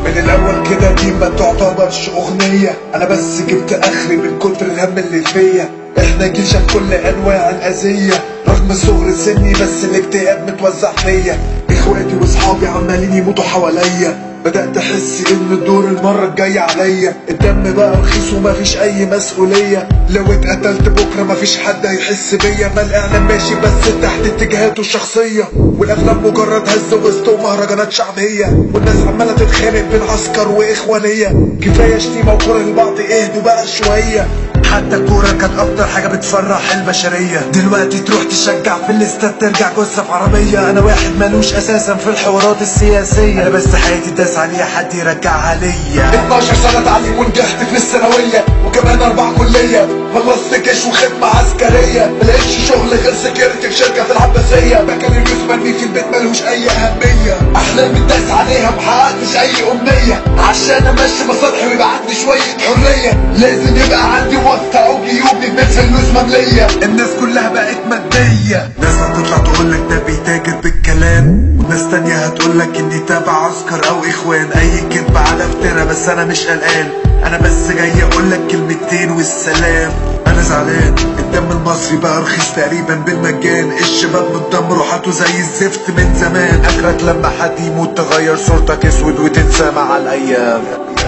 من الاول كده دي ما تعتبرش اغنية انا بس جبت اخري من كتر الهم اللي فيا احنا جيل شاف كل انواع الاذية رغم صغر سني بس الاكتئاب متوزع فيا اخواتي واصحابي عمالين يموتوا حواليا بدأت أحس إن الدور المرة الجاية عليا الدم بقى رخيص ومفيش أي مسؤولية لو اتقتلت بكرة مفيش حد هيحس بيا ما الإعلام ماشي بس تحت اتجاهاته الشخصية والأفلام مجرد هز وسط ومهرجانات شعبية والناس عمالة تتخانق بين عسكر وإخوانية كفاية شتيمة وكره لبعض اهدوا بقى شوية حتى الكورة كانت أكتر حاجة بتفرح البشرية دلوقتي تروح تشجع في الاستاد ترجع جثة في عربية أنا واحد مالوش أساسا في الحوارات السياسية أنا بس حياتي داس عليها حد يرجعها ليا 12 سنة تعليم ونجحت في الثانوية وكمان أربع كلية خلصت جيش وخدمة عسكرية ملقتش شغل غير سكيورتي في شركة في العباسية بكالوريوس مرمي في البيت ملوش أي أهمية أحلامي اتداس عليها محققتش أي أمنية عشان أمشي مصالحي ويبقى عندي شوية حرية لازم يبقى عندي واسطة أو جيوب البيت فلوس مملية الناس كلها بقت مادية ناس هتطلع تقولك ده بيتاجر بالكلام وناس تانية هتقولك إني تابع عسكر أو إخوان أي كدب على افترا بس أنا مش قلقان أنا بس جاي أقولك كلمتين والسلام أنا زعلان الدم المصري بقى رخيص تقريبا بالمجان الشباب متدمر وحاته زي الزفت من زمان آخرك لما حد يموت تغير صورتك اسود وتنسى مع الأيام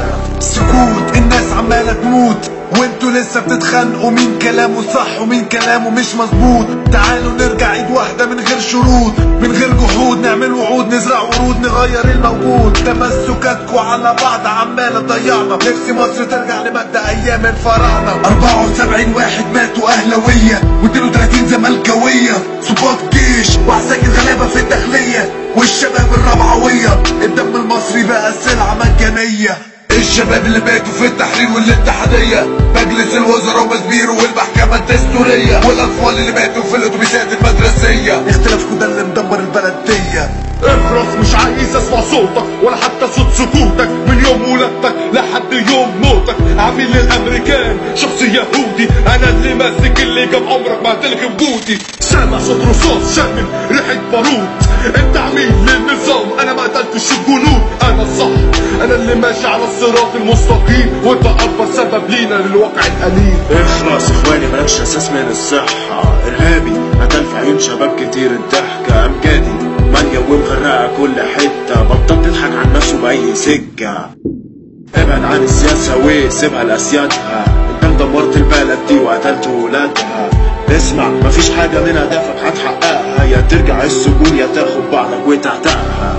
سكوت الناس عمالة تموت وانتوا لسه بتتخانقوا مين كلامه صح ومين كلامه مش مظبوط تعالوا نرجع ايد واحدة من غير شروط من غير جحود نعمل وعود نزرع ورود نغير الموجود تمسكاتكوا على بعض عمالة ضيعنا نفسي مصر ترجع لمجد ايام الفراعنة 74 واحد ماتوا اهلوية و32 زملكاوية ضباط جيش وعساكر غلابة في الداخلية والشباب الربعوية الدم المصري بقى سلعة مجانية الشباب اللي ماتوا في التحرير والاتحادية مجلس الوزراء ومسبيره والمحكمة الدستورية والأطفال اللي ماتوا في الأتوبيسات المدرسية اختلافكم ده اللي مدمر البلد دي اخرس مش عايز اسمع صوتك ولا حتى صوت سكوتك من يوم ولادتك لحد يوم موتك عميل للامريكان شخص يهودي انا اللي ماسك اللي جاب عمرك ما هتلغي وجودي سامع صوت رصاص شامم ريحه بارود انت عميل للنظام انا ما قتلتش الجنود انا الصح انا اللي ماشي على الصراط المستقيم وانت اكبر سبب لينا للواقع الاليم اخلص اخواني مالكش اساس من الصحة ارهابي قتل في عيون شباب كتير الضحكة امجادي مالية ومغرقة كل حتة بطل تضحك عن نفسه بأي سكة ابعد عن السياسة وسيبها لأسيادها انت دمرت البلد دي وقتلت ولادها اسمع مفيش حاجة من هدفك هتحققها يا ترجع السجون يا تاخد بعضك وتعتقها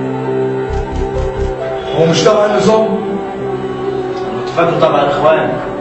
هو مش تبع النظام متفاجئ طبعا يا اخوان